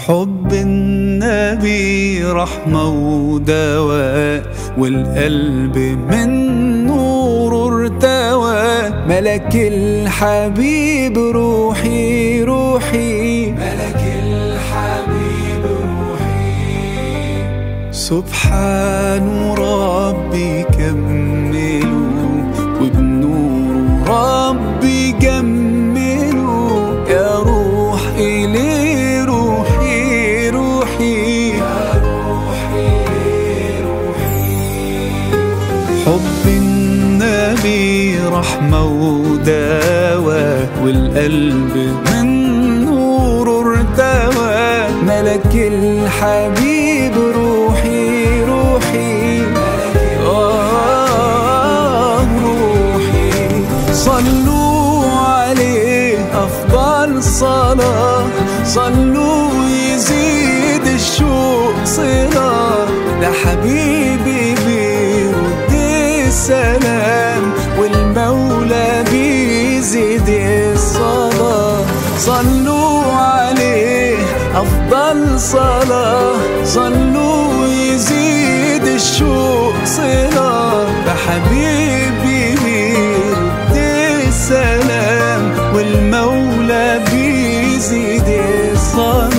حب النبي رحمة ودواء والقلب من نور ارتوى ملك الحبيب روحي روحي ملك الحبيب روحي سبحان ربي كملوا وبنور ربي جملوا يا روح إلي روحي روحي حب النبي رحمة ودواء والقلب من نور ارتوى ملك الحبيب روحي روحي آه روحي صلوا عليه أفضل صلاة صلوا يزيد الشوق صلاة ده حبيبي بيرد السلام والمولى بيزيد الصلاة صلوا عليه أفضل صلاة صلوا يزيد الشوق صلاة بحبيبي بيرد السلام والمولى بيزيد الصلاة